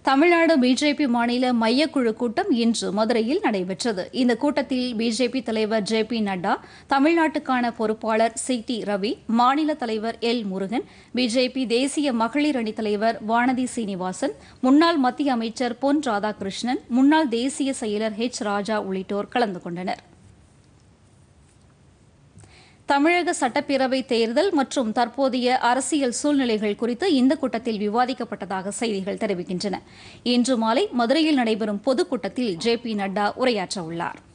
Tamil Nadu BJP மாநில மையக்குழு கூட்டம் இன்று மதுரையில் நடைபெற்றது இந்த கூட்டத்தில் பிஜேபி தலைவர் ஜே பி நட்டா தமிழ்நாட்டுக்கான பொறுப்பாளர் சி டி ரவி மாநில தலைவர் எல் முருகன் பிஜேபி தேசிய மகளிர் அணி தலைவர் வானதி சீனிவாசன் முன்னாள் மத்திய அமைச்சர் பொன் ராதாகிருஷ்ணன் முன்னாள் தேசிய செயலர் ஹெச் ராஜா உள்ளிட்டோர் கலந்து கொண்டனர் தமிழக சட்டப்பேரவை தேர்தல் மற்றும் தற்போதைய அரசியல் சூழ்நிலைகள் குறித்து இந்த கூட்டத்தில் விவாதிக்கப்பட்டதாக செய்திகள் தெரிவிக்கின்றன இன்று மாலை மதுரையில் நடைபெறும் பொதுக்கூட்டத்தில் ஜே பி நட்டா உரையாற்ற உள்ளார்